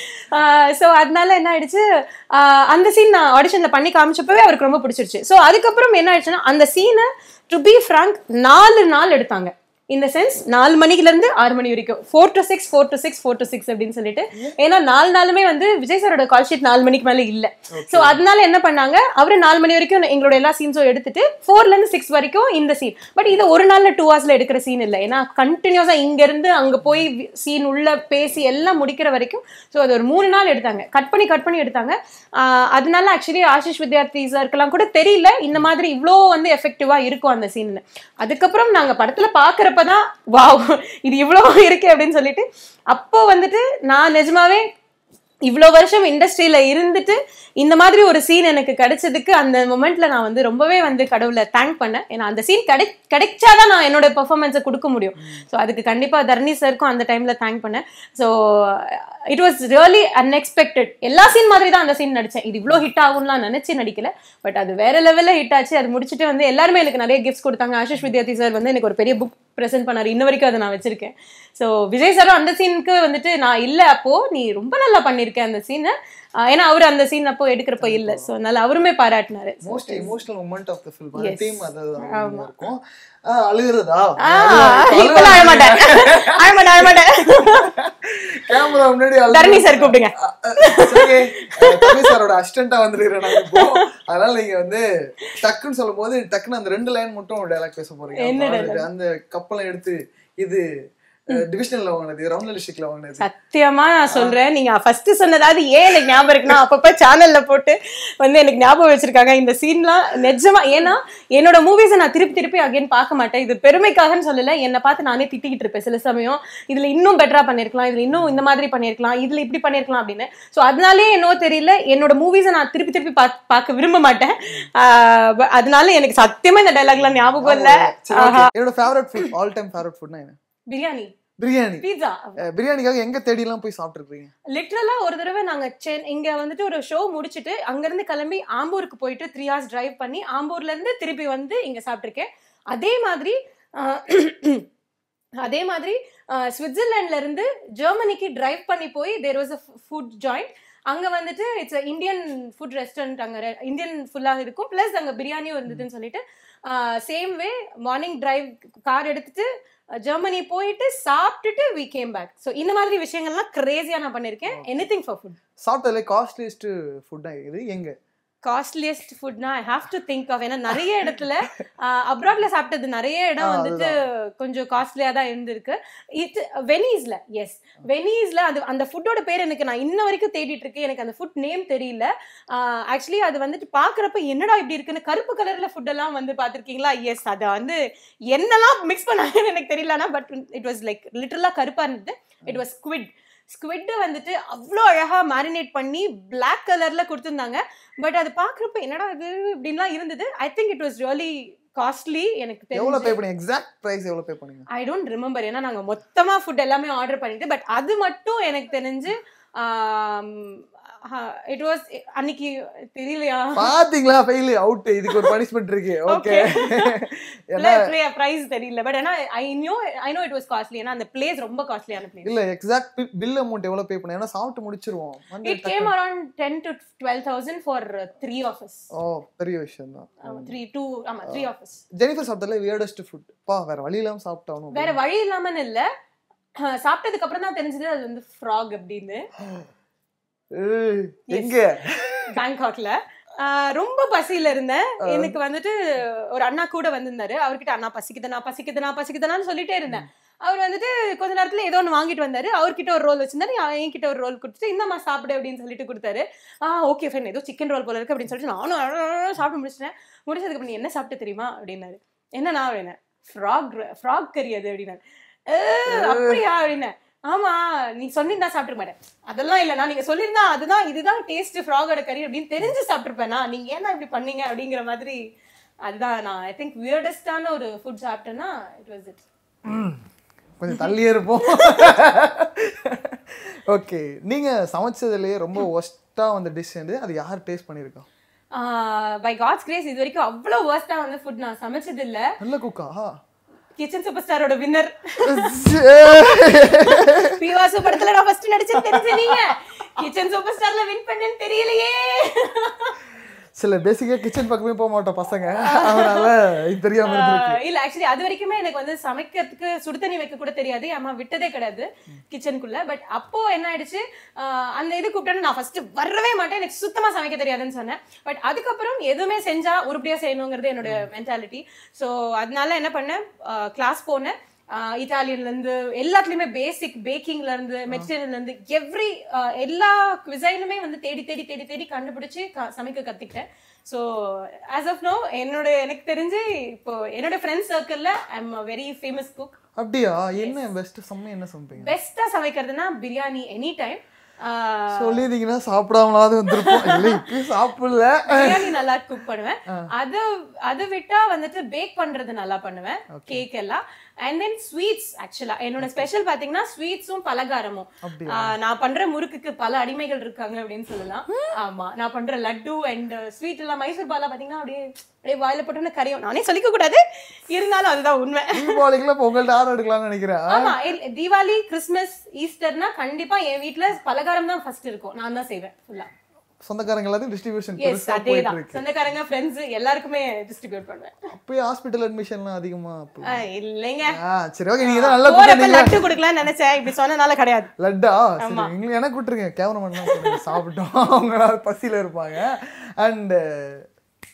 ஸோ அதனால என்ன ஆயிடுச்சு ஆஹ் அந்த சீன் நான் ஆடிஷன்ல பண்ணி காமிச்சப்பவே அவருக்கு ரொம்ப பிடிச்சிருச்சு ஸோ அதுக்கப்புறம் என்ன ஆயிடுச்சுன்னா அந்த சீனை டு பி ஃப்ராங்க் நாலு நாள் எடுத்தாங்க இந்த சென்ஸ் நாலு மணிக்குல இருந்து ஆறு மணி வரைக்கும் four to six four to six four to six அப்படின்னு சொல்லிட்டு ஏன்னா நாலு நாளுமே வந்து விஜய் சாரோட கால் ஷீட் நாலு மணிக்கு மேல இல்ல ஸோ அதனால என்ன பண்ணாங்க அவரு நாலு மணி வரைக்கும் எங்களோட எல்லா சீன்ஸும் எடுத்துட்டு ஃபோர்ல இருந்து சிக்ஸ் வரைக்கும் இந்த சீன் பட் இது ஒரு நாள்ல டூ ஹவர்ஸ்ல எடுக்கிற சீன் இல்லை ஏன்னா கண்டினியூஸா இங்க இருந்து அங்க போய் சீன் உள்ள பேசி எல்லாம் முடிக்கிற வரைக்கும் ஸோ அது ஒரு மூணு நாள் எடுத்தாங்க கட் பண்ணி கட் பண்ணி எடுத்தாங்க ஆஹ் அதனால ஆக்சுவலி ஆஷிஷ் வித்யார்த்தி சாருக்கெல்லாம் கூட தெரியல இந்த மாதிரி இவ்வளோ வந்து எஃபெக்டிவா இருக்கும் அந்த சீன் அதுக்கப்புறம் நாங்க படத்துல பாக்குறப்பதான் வாவ் இது இவ்வளோ இருக்கு அப்படின்னு சொல்லிட்டு அப்போ வந்துட்டு நான் நிஜமாவே இவ்வளோ வருஷம் இண்டஸ்ட்ரியில இருந்துட்டு இந்த மாதிரி ஒரு சீன் எனக்கு கிடைச்சதுக்கு அந்த மொமெண்ட்ல நான் வந்து ரொம்பவே வந்து கடவுளை தேங்க் பண்ணேன் ஏன்னா அந்த சீன் கிடை கிடைச்சாதான் நான் என்னோட பெர்ஃபார்மன்ஸை கொடுக்க முடியும் ஸோ அதுக்கு கண்டிப்பா தர்ணி சருக்கும் அந்த டைம்ல தேங்க் பண்ணேன் so it was really unexpected எல்லா சீன் மாதிரி தான் அந்த சீன் நடிச்சேன் இது இவ்வளோ ஹிட் ஆகும்லாம் நினைச்சு நடிக்கல பட் அது வேற லெவலில் ஹிட் ஆச்சு அது முடிச்சுட்டு வந்து எல்லாருமே எனக்கு நிறைய கிஃப்ட்ஸ் கொடுத்தாங்க ஆஷிஷ் வித்யார்த்தி சார் வந்து எனக்கு ஒரு பெரிய புக் ப்ரெசென்ட் பண்ணாரு இன்ன வரைக்கும் அதை நான் வச்சிருக்கேன் ஸோ விஜய் சாரும் அந்த சீனுக்கு வந்துட்டு நான் இல்லை அப்போ நீ ரொம்ப நல்லா பண்ணியிருக்க அந்த சீனை ஏன்னா அவர் அந்த சீன் அப்போ எடுக்கிறப்ப இல்லை ஸோ அதனால அவருமே பாராட்டினாரு most emotional moment of the film team அது இருக்கும் ஆ, அழுகுறதா இப்பெல்லாம் அழ மாட்டேன் அழ மாட்டேன் அழ மாட்டேன் கேமரா முன்னாடி தரணி சார் கூப்பிடுங்க தரணி சாரோட அசிஸ்டண்டா வந்துருக்கிறேன் நான் இப்போ அதனால நீங்க வந்து டக்குன்னு சொல்லும் போது டக்குன்னு அந்த ரெண்டு லைன் மட்டும் டைலாக் பேச போறீங்க என்ன அந்த- அந்த கப்பலை எடுத்து இது டிவிஷனல்ல வாங்கினது ரவுண்ட் டிஸ்ட்ரிக்ட்ல வாங்கினது சத்தியமா நான் சொல்றேன் நீங்க ஃபர்ஸ்ட் சொன்னதாவது ஏன் எனக்கு ஞாபகம் இருக்குன்னா அப்பப்ப சேனல்ல போட்டு வந்து எனக்கு ஞாபகம் வச்சிருக்காங்க இந்த சீன்லாம் நிஜமா ஏன்னா என்னோட மூவிஸை நான் திருப்பி திருப்பி அகைன் பார்க்க மாட்டேன் இது பெருமைக்காகன்னு சொல்லல என்னை பார்த்து நானே திட்டிக்கிட்டு இருப்பேன் சில சமயம் இதுல இன்னும் பெட்டரா பண்ணிருக்கலாம் இதுல இன்னும் இந்த மாதிரி பண்ணிருக்கலாம் இதுல இப்படி பண்ணிருக்கலாம் அப்படின்னு சோ அதனாலே என்னவோ தெரியல என்னோட மூவிஸை நான் திருப்பி திருப்பி பாக்- பார்க்க விரும்ப மாட்டேன் ஆஹ் but அதனால எனக்கு சத்தியமா இந்த டைலாக்லாம் ஞாபகம் இல்ல சரி, okay. என்னோட favourite food all time favourite ஃபுட்னா என்ன பிரியாணி பிரியாணி பீட்சா அஹ், பிரியாணிக்காக எங்க தேடி எல்லாம் போய் சாப்பிட்டுருக்கீங்க லிட்ரலா ஒரு தடவை நாங்க சென் இங்க வந்துட்டு ஒரு ஷோ முடிச்சுட்டு அங்கிருந்து கிளம்பி ஆம்பூருக்கு போயிட்டு த்ரீ ஹவர்ஸ் டிரைவ் பண்ணி ஆம்பூர்ல இருந்து திருப்பி வந்து இங்க சாப்பிட்டிருக்கேன் அதே மாதிரி ஆஹ், அதே மாதிரி ஆஹ், சுவிட்சர்லாந்துல இருந்து ஜெர்மனிக்கு டிரைவ் பண்ணி போய் there was a food joint அங்க வந்துட்டு இட்ஸ் இந்தியன் ஃபுட் ரெஸ்டாரண்ட் அங்க இந்தியன் ஃபுல்லா இருக்கும் பிளஸ் அங்க பிரியாணியும் இருந்ததுன்னு சொல்லிட்டு same way morning drive car எடுத்துட்டு ஜெர்மனி போயிட்டு சாப்பிட்டுட்டு வி கேம் பேக் ஸோ இந்த மாதிரி விஷயங்கள்லாம் கிரேசியா நான் பண்ணிருக்கேன் எனி திங் ஃபார் ஃபுட் சாப்பிட்டதுல காஸ்ட்லியஸ்ட் ஃபுட்டா இது எங்க காஸ்ட்லியஸ்ட் ஃபுட்னா I have to think of ஏன்னா நிறைய இடத்துல அப்ராட்ல சாப்பிட்டது நிறைய இடம் ஆ, வந்துட்டு கொஞ்சம் காஸ்ட்லியா தான் இருந்திருக்கு இது வெனீஸ்ல எஸ் வெனீஸ்ல அது அந்த ஃபுட்டோட பேர் எனக்கு நான் இன்ன வரைக்கும் தேடிட்டு இருக்கேன் எனக்கு அந்த ஃபுட் நேம் தெரியல ஆக்சுவலி அது வந்துட்டு பாக்குறப்ப என்னடா இப்படி இருக்குன்னு கருப்பு கலர்ல ஃபுட் எல்லாம் வந்து பாத்திருக்கீங்களா எஸ் அதை வந்து என்னெல்லாம் மிக்ஸ் பண்ணாங்கன்னு எனக்கு தெரியலனா பட் இட் வாஸ் லைக் லிட்டரலா கருப்பா இருந்தது இட் வாஸ் ஸ்குவிட் ஸ்குவிட் வந்துட்டு அவ்வளோ அழகா மேரினேட் பண்ணி Black கலர்ல கொடுத்துருந்தாங்க பட் அது பாக்குறப்ப என்னடா இது இப்படின்லாம் இருந்தது I think it was really costly எனக்கு எவ்வளவு தெரிஞ்சு பே பண்ணீங்க எக்ஸாக்ட் பிரைஸ் எவ்வளவு பே பண்ணீங்க ஐ டோன்ட் ரிமெம்பர் ஏன்னா நாங்க மொத்தமா ஃபுட் எல்லாமே ஆர்டர் பண்ணிட்டு பட் அது மட்டும் எனக்கு தெரிஞ்சு இட் வாஸ் அன்னைக்கு தெரியலையா பாத்தீங்களா ஃபெயில் அவுட் இதுக்கு ஒரு பனிஷ்மெண்ட் இருக்கு ஓகே ஏன்னா பிரைஸ் தெரியல பட் ஆனா I knew I know it was costly ஏன்னா அந்த பிளேஸ் ரொம்ப காஸ்ட்லியான பிளேஸ் இல்ல எக்ஸாக்ட் பில் அமௌண்ட் எவ்வளவு பே பண்ணீங்க ஏன்னா சாப்பிட்டு முடிச்சிருவோம் வந்து it came around ten to twelve thousand for three of us oh பெரிய விஷயம் தான் த்ரீ டூ ஆமா த்ரீ ஆஃபீஸ் ஜெனிஃபர் சாப்பிட்டதுல வியர்டஸ்ட் ஃபுட் பா வேற வழி இல்லாம சாப்பிட்டானும் வேற வழி இல்லாமன்னு இல்ல அஹ் சாப்பிட்டதுக்கு அப்புறம் தான் தெரிஞ்சது அது வந்து ஃப்ராக் அப்படின்னு ஏய், எங்க பேங்காக்ல ஆஹ் ரொம்ப பசியில இருந்தேன் எனக்கு வந்துட்டு ஒரு அண்ணா கூட வந்திருந்தாரு அவர்கிட்ட அண்ணா பசிக்குதுண்ணா பசிக்குதுண்ணா பசிக்குதுண்ணான்னு சொல்லிட்டே இருந்தேன் அவர் வந்துட்டு கொஞ்ச நேரத்துல ஏதோ ஒன்று வாங்கிட்டு வந்தாரு அவர்கிட்ட ஒரு ரோல் வச்சிருந்தாரு அவன் என்கிட்ட ஒரு ரோல் கொடுத்துட்டு இந்தம்மா சாப்பிடு அப்படின்னு சொல்லிட்டு கொடுத்தாரு ஆ ஓகே ஃபைன் ஏதோ சிக்கன் ரோல் போல இருக்கு அப்படின்னு சொல்லிட்டு நானும் அழ அழ அழ சாப்பிட்டு முடிச்சிட்டேன் முடிச்சதுக்கு அப்புறம் நீ என்ன சாப்பிட்டு தெரியுமா அப்படின்னாரு என்னண்ணா அப்படின்னேன் ஃப்ராக் ஃப்ராக் கறி அது அப்படின்னாரு "ஏ, அப்படியா அப்படின்னேன் ஆமா நீ சொல்லியிருந்தா சாப்பிட்டுக்க மாட்டேன் அதெல்லாம் இல்லைண்ணா நீங்க சொல்லியிருந்தா அதுதான் இதுதான் டேஸ்ட் ஃப்ராகோட கறி அப்படின்னு தெரிஞ்சு சாப்பிட்டுருப்பேனா நீங்க ஏன்னா இப்படி பண்ணீங்க அப்படிங்கிற மாதிரி அதுதான் நான் ஐ திங்க் வியர்டஸ்டான ஒரு ஃபுட் சாப்பிட்டேன்னா இட் வாஸ் இட் கொஞ்சம் தள்ளியே இருப்போம் ஓகே நீங்க சமைச்சதுலயே ரொம்ப ஒஸ்டா வந்த டிஷ் வந்து அது யார் டேஸ்ட் பண்ணிருக்கா பை காட்ஸ் கிரேஸ் இது வரைக்கும் அவ்வளோ வேர்ஸ்டா வந்து ஃபுட் நான் சமைச்சது இல்ல நல்ல குக்கா கிச்சன் சூப்பர் ஸ்டாரோட வின்னர் பிவாசு படத்துல நான் ஃபர்ஸ்ட் நடிச்சேன்னு தெரிஞ்சு நீங்க கிச்சன் சூப்பர் ஸ்டார்ல வின் பண்ணேன்னு தெரியலையே சில பேசிக்கா கிச்சன் பக்கமே போக மாட்டோம் பசங்க அதனால இது தெரியாம இருந்திருக்கு ஆஹ் இல்ல ஆக்சுவலி அது வரைக்குமே எனக்கு வந்து சமைக்கிறதுக்கு சுடு தண்ணி வைக்க கூட தெரியாது அம்மா விட்டதே கிடையாது கிச்சனுக்குள்ள பட் அப்போ என்ன ஆயிடுச்சு ஆஹ் அந்த இது கூப்பிட்டோன்னு நான் ஃபர்ஸ்ட் வரவே மாட்டேன் எனக்கு சுத்தமா சமைக்க தெரியாதுன்னு சொன்னேன் பட் அதுக்கப்புறம் எதுவுமே செஞ்சா உருப்படியா செய்யணுங்கிறது என்னோட மென்டாலிட்டி ஸோ அதனால என்ன பண்ணேன் கிளாஸ் போனேன் ஆஹ் இட்டாலியன்ல இருந்து எல்லாத்துலயுமே பேசிக் பேக்கிங்ல இருந்து மெடிட்டரேனியன்ல இருந்து எவ்ரி எல்லா குவிசைனுமே வந்து தேடி தேடி தேடி தேடி கண்டுபிடிச்சு க- சமைக்க கத்துக்கிட்டேன் ஸோ ஆஸ் ஆஃப் நோ என்னோட எனக்கு தெரிஞ்சு இப்போ என்னோட ஃப்ரெண்ட்ஸ் சர்க்கிள்ல I am very famous cook அப்படியா என்ன பெஸ்ட் செம்ம என்ன சமைப்பீங்க பெஸ்டா சமைக்கிறதுனா பிரியாணி எனி டைம் சொல்லியிருந்தீங்கன்னா சாப்பிடாமலாவது வந்திருப்போம் இல்லை இப்பயும் சாப்பிடல பிரியாணி நல்லா குக் பண்ணுவேன் அது அது விட்டா வந்துட்டு பேக் பண்றது நல்லா பண்ணுவேன் கேக் எல்லாம் அண்ட் தென் ஸ்வீட்ஸ் ஆக்சுவலா என்னோட ஸ்பெஷல் பாத்தீங்கன்னா ஸ்வீட்ஸும் பலகாரமும் அப்படியா? ஆஹ் நான் பண்ற முறுக்குக்கு பல அடிமைகள் இருக்காங்க அப்படின்னு சொல்லலாம் ஆமா நான் பண்ற லட்டு அண்ட் ஸ்வீட் எல்லாம் மைசூர் பாலா பாத்தீங்கன்னா அப்படியே அப்படியே வாயில போட்டோம்னா கரையும் நானே சொல்லிக்க கூடாது இருந்தாலும் அதுதான் உண்மை தீபாவளிக்குலாம் இப்போ உங்கள்ட்ட ஆர்டர் எடுக்கலாம்னு நினைக்கிறேன் ஆமா இல்ல, தீபாவளி கிறிஸ்மஸ் ஈஸ்டர்னா கண்டிப்பா என் வீட்ல பலகாரம் தான் ஃபர்ஸ்ட் இருக்கும் நான் தான் செய்வேன் ஃபுல்லா சொந்தக்காரங்க எல்லாத்தையும் டிஸ்ட்ரிபியூஷன் எஸ் பெருசா போயிட்டு அதேதான் இருக்கு சொந்தக்காரங்க ஃப்ரெண்ட்ஸ் எல்லாருக்குமே டிஸ்ட்ரிபியூட் பண்ணுவேன் அப்பயே ஹாஸ்பிட்டல் அட்மிஷன்லாம் அதிகமா அப்ப- ஆ, இல்லைங்க ஆ சரி ஓகே நீங்க தான் நல்லா போறப்ப கூப்பிட்டீங்க லட்டு கொடுக்கலாம்னு நினைச்சேன் இப்படி சொன்னனால கிடையாது லட்டா சரி எங்களுக்கு எனக்கு விட்டுருங்க கேமராமேன் தான் சொல்லுங்க சாப்பிட்டோம் அவங்க நாள் பசியில இருப்பாங்க அண்ட்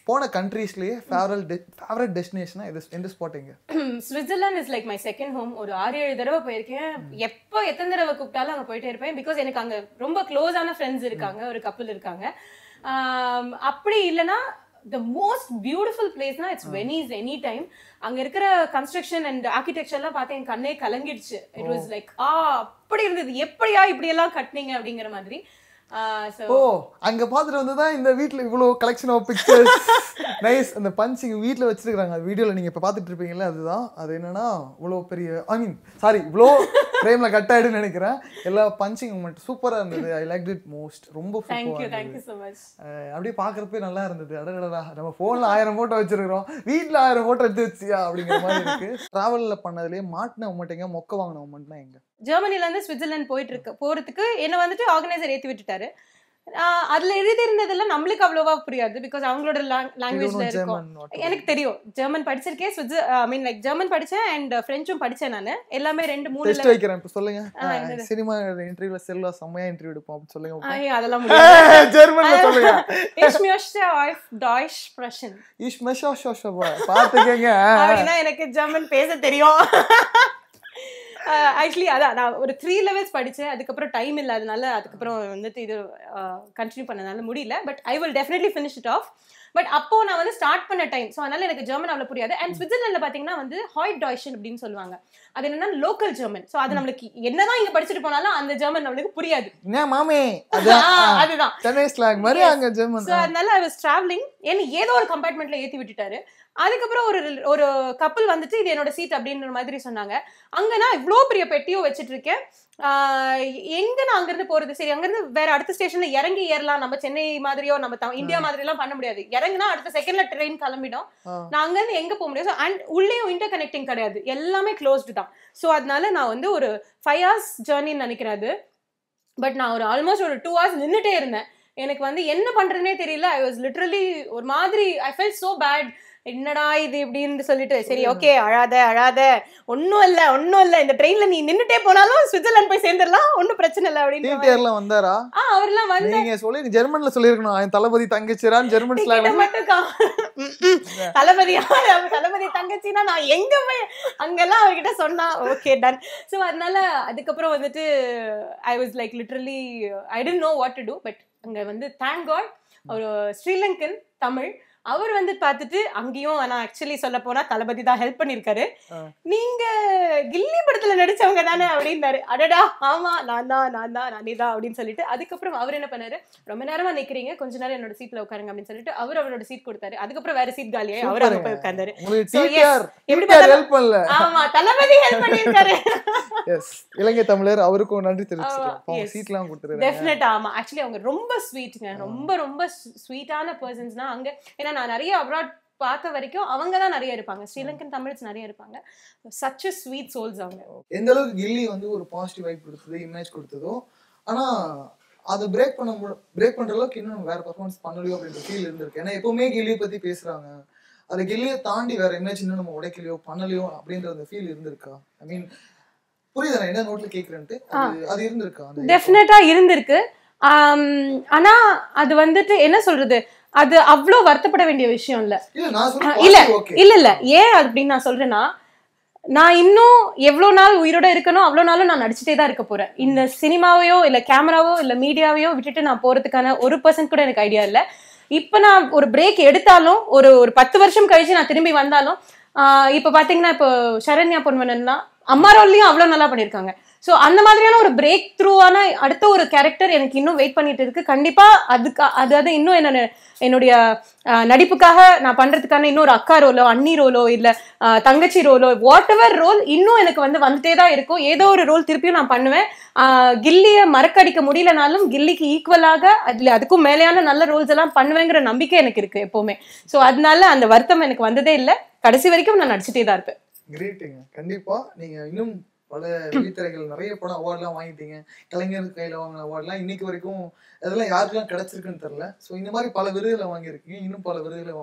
போன கண்ட்ரீஸ்லயே ஃபேவரட் ஃபேவரட் டெஸ்டினேஷனா எது எந்த ஸ்பாட் எங்க Switzerland is like my second home ஒரு ஆறு ஏழு தடவை போயிருக்கேன் எப்போ எத்தனை தடவை கூப்பிட்டாலும் அங்கே போயிட்டே இருப்பேன் பிகாஸ் எனக்கு அங்கே ரொம்ப க்ளோஸான ஃப்ரெண்ட்ஸ் இருக்காங்க ஒரு கப்பல் இருக்காங்க ஆம், அப்படி இல்லைன்னா த மோஸ்ட் பியூட்டிஃபுல் பிளேஸ்னா இட்ஸ் வெனிஸ் எனி டைம் அங்க இருக்கிற கன்ஸ்ட்ரக்ஷன் அண்ட் ஆர்கிடெக்சர்லாம் பார்த்து என் கண்ணே கலங்கிடுச்சு இட் வாஸ் லைக் ஆ அப்படி இருந்தது எப்படியா இப்படி எல்லாம் கட்டினீங்க அப்படிங்கிற மாதிரி ஸோ ஓ அங்க பார்த்துட்டு வந்து தான் இந்த வீட்ல இவ்வளோ கலெக்ஷன் ஆஃப் பிக்சர்ஸ் நைஸ் அந்த பஞ்ச் இங்க வீட்ல வச்சிருக்காங்க அது வீடியோல நீங்க இப்ப பார்த்துட்டு இருப்பீங்கல்ல அதுதான் அது என்னன்னா இவ்வளோ பெரிய ஐ மீன் சாரி இவ்வளோ ஃப்ரேம்ல கட் ஆயிடுன்னு நினைக்கிறேன் எல்லா பஞ்சிங் மூமெண்ட் சூப்பரா இருந்தது ஐ லைக் இட் மோஸ்ட் ரொம்ப தேங்க்யூ சூப்பரா தேங்க்யூ ஸோ மச் அஹ் அப்படியே பார்க்கறப்பே நல்லா இருந்தது அடடடா நம்ம ஃபோனில் ஆயிரம் ஃபோட்டோ வச்சிருக்கிறோம் வீட்டில் ஆயிரம் ஃபோட்டோ எடுத்து வச்சியா அப்படிங்கிற மாதிரி இருக்கு ட்ராவலில் பண்ணதுலேயே மாட்டின மூமெண்ட்டுங்க மொக்க வாங்கின மூமெண்ட்னா எங்க ஜெர்மனில இருந்து சுவிட்சர்லாந்து போயிட்டு இருக்கு போறதுக்கு என்ன வந்துட்டு ஆர்கனைசர் ஏத்தி விட்டுட்டாரு ஆஹ் அதுல எழுதி இருந்ததெல்லாம் நம்மளுக்கு அவ்வளவா புரியாது பிகாஸ் அவங்களோட லாங்குவேஜ்ல இருக்கும் ஜெர்மன் எனக்கு தெரியும் ஜெர்மன் படிச்சிருக்கேன் சுவிட்சர் ஐ மீன் லைக் ஜெர்மன் படிச்சேன் அண்ட் ஃப்ரெஞ்சும் படிச்சேன் நான் எல்லாமே ரெண்டு மூணு டெஸ்ட் வைக்கிறேன் இப்போ சொல்லுங்க ஆ, என்னது? சினிமா இன்டர்வியூல செல்வா செம்மையா இன்டர்வியூ எடுப்போம் அப்படி சொல்லுங்க பாப்போம். ஐயோ, அதெல்லாம் முடியாது ஜெர்மன்ல சொல்லுங்க Ich möchte euch Deutsch sprechen. இஷ் மெஷா ஷோஷபா பார்த்துக்கங்க அப்படின்னா எனக்கு ஜெர்மன் பேச தெரியும் ஆக்சுவலி அதான் நான் ஒரு த்ரீ லெவல்ஸ் படித்தேன் அதுக்கப்புறம் டைம் இல்லாதனால அதுக்கப்புறம் வந்துட்டு இது கண்டினியூ பண்ணனால முடியல but I will definitely finish it off but அப்போ நான் வந்து ஸ்டார்ட் பண்ண டைம் ஸோ அதனால எனக்கு ஜெர்மன் அவ்வளோ புரியாது அண்ட் சுவிட்சர்லாண்டில் பார்த்தீங்கன்னா வந்து ஹாய்ட் டாய்ஷன் அப்படின்னு சொல்லுவாங்க அது என்னன்னா லோக்கல் ஜெர்மன் ஸோ அது நம்மளுக்கு என்னதான் இங்க படிச்சுட்டு போனாலும் அந்த ஜெர்மன் நம்மளுக்கு புரியாது என்ன மாமே அதான் ஆ, ஆ. அதுதான் சென்னை ஸ்லாங் மாதிரி அங்க ஜெர்மன் ஸோ அதனால ஐ வாஸ் டிராவலிங் என்ன ஏதோ ஒரு கம்பார்ட்மெண்ட்ல ஏத்தி விட்டுட்டாரு அதுக்கப்புறம் ஒரு ஒரு கப்பல் வந்துட்டு இது என்னோட சீட் அப்படின்ற மாதிரி சொன்னாங்க அங்க நான் இவ்வளோ பெரிய பெட்டியும் வச்சுட்டு இருக்கேன் ஆஹ் எங்க நான் அங்கிருந்து போறது சரி அங்கிருந்து வேற அடுத்த ஸ்டேஷன்ல இறங்கி ஏறலாம் நம்ம சென்னை மாதிரியோ நம்ம த- இந்தியா மாதிரி எல்லாம் பண்ண முடியாது இறங்குனா அடுத்த செகண்ட்ல ட்ரெயின் கிளம்பிடும் ஆ. நான் அங்கிருந்து எங்க போக முடியும் அண்ட் உள்ளேயும் இன்டர் கனெக்டிங் கிடையாது எல்லாமே க்ளோஸ்டு தான் ஸோ அதனால நான் வந்து ஒரு ஃபைவ் ஹவர்ஸ் ஜேர்னின்னு நினைக்கிறது பட் நான் ஒரு ஆல்மோஸ்ட் ஒரு டூ ஹவர்ஸ் நின்றுட்டே இருந்தேன் எனக்கு வந்து என்ன பண்றதுனே தெரியல ஐ வாஸ் லிட்ரலி ஒரு மாதிரி ஐ ஃபெல் சோ பேட் என்னடா இது இப்படின்னு சொல்லிட்டு சரி ஓகே அழாத அழாத ஒன்றும் இல்லை ஒன்றும் இல்லை இந்த ட்ரெயின்ல நீ நின்றுட்டே போனாலும் சுவிட்சர்லாந்து போய் சேர்ந்துடலாம் ஒன்றும் பிரச்சனை இல்லை அப்படின்னு டிடிஆர்லாம் வந்தாரா ஆ அவர்லாம் வந்து நீங்க சொல்லி ஜெர்மன்ல சொல்லிருக்கணும் என் தளபதி தங்கச்சிரான் ஜெர்மன் ஸ்லாங் டிக்கெட்டை மட்டும் கா- ம், ம். தளபதி அவர் தளபதி தங்கச்சின்னா நான் எங்க போய் அங்கெல்லாம் அவர்கிட்ட சொன்னா ஓகே டன் ஸோ அதனால அதுக்கப்புறம் வந்துட்டு I was like literally I didn't know what to do but அங்க வந்து தேங்க் காட் ஒரு ஸ்ரீலங்கன் தமிழ் அவர் வந்து பார்த்துட்டு அங்கேயும் நான் ஆக்சுவலி சொல்ல போனா தளபதி தான் ஹெல்ப் பண்ணிருக்காரு ஆ. நீங்க கில்லி படத்துல நடிச்சவங்க தானே அப்படின்னாரு அடடா ஆமா நான் தான் நான் தான் நானே தான் அப்படின்னு சொல்லிட்டு அதுக்கப்புறம் அவர் என்ன பண்ணாரு ரொம்ப நேரமா நிக்கிறீங்க கொஞ்ச நேரம் என்னோட சீட்ல உட்காருங்க அப்படின்னு சொல்லிட்டு அவர் அவரோட சீட் கொடுத்தாரு அதுக்கப்புறம் வேற சீட் காலியாயி அவர் அங்க போய் உட்கார்ந்தாரு உங்களுக்கு So, yes, டிடிஆர் எப்படி டிடிஆர் பார்த்தாலும்- ஹெல்ப் பண்ணல ஆமா தளபதி ஹெல்ப் பண்ணிருக்காரு எஸ் இலங்கை தமிழர் அவருக்கும் நன்றி ஆமா, தெரிவிச்சுக்கலாம் yes. சீட்லாம் கொடுத்துருக்காங்க டெஃபினட்டா ஆமா ஆக்சுவலி அவங்க ரொம்ப ஸ்வீட்டுங்க ரொம்ப ரொம்ப ஸ்வீட்டான பர்சன்ஸ்னா அங்க ஏன்னா நான் நிறைய அப்ராட் பார்த்த வரைக்கும் அவங்க தான் நிறைய இருப்பாங்க ஸ்ரீலங்கன் தமிழ்ஸ் நிறைய இருப்பாங்க சச் ஸ்வீட் சோல்ஸ் அவங்க எந்த அளவுக்கு கில்லி வந்து ஒரு பாசிட்டிவ் வைப் கொடுத்தது இமேஜ் கொடுத்ததோ ஆனா அதை பிரேக் பண்ண பிரேக் பண்ற அளவுக்கு இன்னும் நம்ம வேற பர்ஃபார்மன்ஸ் பண்ணலையோ அப்படின்ற ஃபீல் இருந்திருக்கு ஏன்னா எப்பவுமே கில்லியை பத்தி பேசுறாங்க அது கில்லியை தாண்டி வேற இமேஜ் இன்னும் நம்ம உடைக்கலையோ பண்ணலையோ அப்படின்ற அந்த ஃபீல் இருந்திருக்கா ஐ மீன் புரியுதா நான் என்ன நோட்ல கேக்குறேன்ட்டு அது அது இருந்திருக்கா அந்த டெஃபினட்டா இருந்திருக்கு ஆம், ஆனா அது வந்துட்டு என்ன சொல்றது அது அவ்வளோ வருத்தப்பட வேண்டிய விஷயம் இல்ல இல்ல நான் ஆ, இல்ல சொல்றேன் ஓகே இல்ல இல்ல ஏன் அப்படின்னு நான் சொல்றேன்னா நான் இன்னும் எவ்வளவு நாள் உயிரோட இருக்கணும் அவ்வளவு நாளும் நான் நடிச்சுட்டே தான் இருக்க போறேன் இந்த சினிமாவையோ இல்ல கேமராவோ இல்ல மீடியாவையோ விட்டுட்டு நான் போறதுக்கான ஒரு பர்சன்ட் கூட எனக்கு ஐடியா இல்ல இப்ப நான் ஒரு பிரேக் எடுத்தாலும் ஒரு ஒரு பத்து வருஷம் கழிச்சு நான் திரும்பி வந்தாலும் ஆஹ் இப்ப பாத்தீங்கன்னா இப்போ சரண்யா பொன்வனன்னா அம்மா ரோல்லையும் அவ்வளவு நல்லா பண்ணிருக்காங்க ஸோ அந்த மாதிரியான ஒரு பிரேக் த்ரூவான அடுத்த ஒரு கேரக்டர் எனக்கு இன்னும் வெயிட் பண்ணிட்டு இருக்கு கண்டிப்பா அதுக்கு அதாவது இன்னும் என்ன என்னுடைய ஆஹ், நடிப்புக்காக நான் பண்றதுக்கான இன்னொரு அக்கா ரோலோ அண்ணி ரோலோ இல்ல ஆஹ், தங்கச்சி ரோலோ வாட் எவர் ரோல் இன்னும் எனக்கு வந்து வந்துட்டே தான் இருக்கும் ஏதோ ஒரு ரோல் திருப்பியும் நான் பண்ணுவேன் ஆஹ், கில்லிய மறக்கடிக்க முடியலனாலும் கில்லிக்கு ஈக்குவலாக அதுல அதுக்கும் மேலேயான நல்ல ரோல்ஸ் எல்லாம் பண்ணுவேங்கிற நம்பிக்கை எனக்கு இருக்கு எப்பவுமே ஸோ அதனால அந்த வருத்தம் எனக்கு வந்ததே இல்லை கடைசி வரைக்கும் நான் நடிச்சுட்டே தான் இருப்பேன் கிரேட்டுங்க கண்டிப்பா நீங்க இன்னும் பல வெளித்திரைகள் நிறைய படம் அவார்ட்லாம் வாங்கிட்டீங்க கலைஞர் கையில வாங்கின அவார்ட்லாம் இன்னைக்கு வரைக்கும் அதெல்லாம் யாருக்கெல்லாம் கிடைச்சிருக்குன்னு தெரியல ஸோ இந்த மாதிரி பல விருதுகளை வாங்கியிருக்கீங்க இன்னும் பல விருதுகளை வாங்கணும்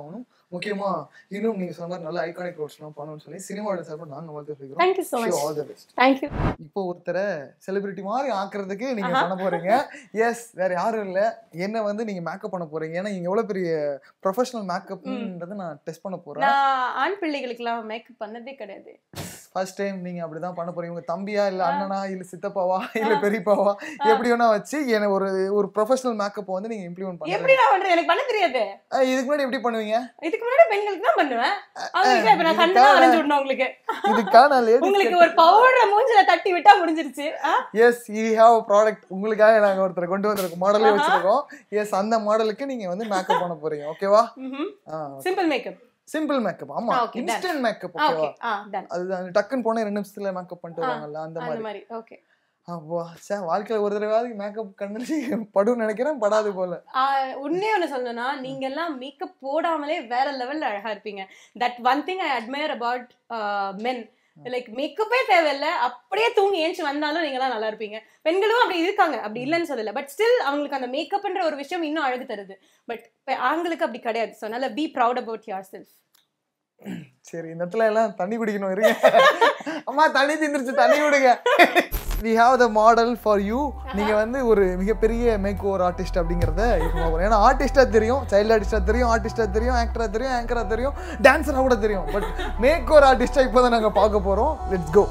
முக்கியமா இன்னும் நீங்க சொன்ன மாதிரி நல்ல ஐகானிக் ரோல்ஸ்லாம் பண்ணணும்னு சொல்லி சினிமாவோட சார்பாக நாங்க வந்து சொல்லிக்கிறோம் thank you so much all the best thank you இப்போ ஒருத்தரை செலிபிரிட்டி மாதிரி ஆக்குறதுக்கு நீங்க பண்ண போறீங்க எஸ் வேற யாரும் இல்ல என்ன வந்து நீங்க மேக்கப் பண்ண போறீங்க ஏன்னா நீங்க எவ்வளவு பெரிய ப்ரொஃபஷனல் மேக்கப்ன்றது நான் டெஸ்ட் பண்ண போறேன் நான் ஆண் பிள்ளைகளுக்கெல்லாம் மேக்கப் பண்ணதே கிடையாது ஃபர்ஸ்ட் டைம் நீங்க அப்படிதான் பண்ண போறீங்க உங்க தம்பியா இல்ல அண்ணனா இல்ல சித்தப்பாவா இல்ல பெரியப்பாவா எப்படி வேணா வச்சு எனக்கு ஒரு ஒரு ப்ரொஃபஷனல் மேக்கப் வந்து நீங்க இம்ப்ளிமெண்ட் பண்ணுங்க எப்படி நான் பண்றேன் எனக்கு பண்ண தெரியாது இதுக்கு முன்னாடி எப்படி பண்ணுவீங்க இதுக்கு முன்னாடி பெண்களுக்கு தான் பண்ணுவேன் அவங்களுக்கு இப்ப நான் கண்ணு வரைஞ்சு விடணும் உங்களுக்கு இதுக்கான லேடி உங்களுக்கு ஒரு பவுடர் மூஞ்சில தட்டி விட்டா முடிஞ்சிருச்சு ஆ? எஸ் யூ ஹேவ் ப்ராடக்ட் உங்களுக்காக நாங்க ஒருத்தரை கொண்டு வந்திருக்கோம் மாடலே வச்சிருக்கோம் எஸ் அந்த மாடலுக்கு நீங்க வந்து மேக்கப் பண்ண போறீங்க ஓகேவா ம்ஹும். சிம்பிள் மேக்கப் சிம்பிள் மேக்கப் ஆமா Ah, okay, done. Instant makeup okay ஓகேவா ஆ டன் அதுதான் டக்குன்னு போனா ரெண்டு நிமிஷத்துல மேக்கப் பண்ணிட்டு வருவாங்கல்ல அந்த அந்த மாதிரி மாதிரி ஓகே அப்பா சார் வாழ்க்கையில ஒரு தடவையாவது மேக்கப் கண்ணு படுன்னு நினைக்கிறேன் படாது போல உண்மையை ஒன்று சொல்லணும்னா நீங்க எல்லாம் மேக்கப் போடாமலே வேற லெவல்ல அழகா இருப்பீங்க that one thing I admire about men like மேக்கப்பே தேவையில்ல அப்படியே தூங்கி ஏஞ்சி வந்தாலும் நீங்களாம் நல்லா இருப்பீங்க பெண்களும் அப்படி இருக்காங்க அப்படி இல்லைன்னு சொல்லல பட் ஸ்டில் அவங்களுக்கு அந்த மேக்கப்ன்ற ஒரு விஷயம் இன்னும் அழகு தருது பட் ஆண்களுக்கு அப்படி கிடையாது ஸோ அதனால be proud about yourself சரி இந்த இடத்துல எல்லாம் தண்ணி குடிக்கணும் இருங்க அம்மா தண்ணி திந்துருச்சு தண்ணி விடுங்க we have the model for you நீங்க வந்து ஒரு மிகப்பெரிய மேக் ஓவர் ஆர்டிஸ்ட் அப்படிங்கறத இப்போ பார்ப்போம் ஏன்னா ஆர்டிஸ்டா தெரியும் சைல்டு ஆர்டிஸ்டா தெரியும் ஆர்டிஸ்டா தெரியும் ஆக்டரா தெரியும் ஆங்கரா தெரியும் டான்ஸரா கூட தெரியும் பட் மேக் ஓவர் ஆர்டிஸ்டா இப்போ தான் நாங்கள் பார்க்க போறோம் லெட்ஸ் கோ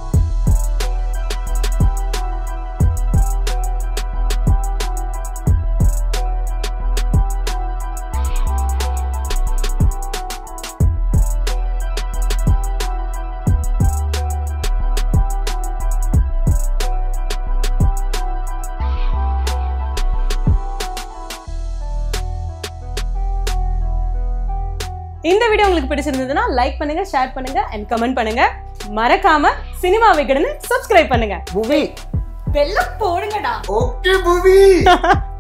இந்த வீடியோ உங்களுக்கு பிடிச்சிருந்ததுன்னா லைக் பண்ணுங்க ஷேர் பண்ணுங்க அண்ட் கமெண்ட் பண்ணுங்க மறக்காம சினிமா விகடனை சப்ஸ்கிரைப் பண்ணுங்க புவி வெள்ளம் போடுங்கடா ஓகே புவி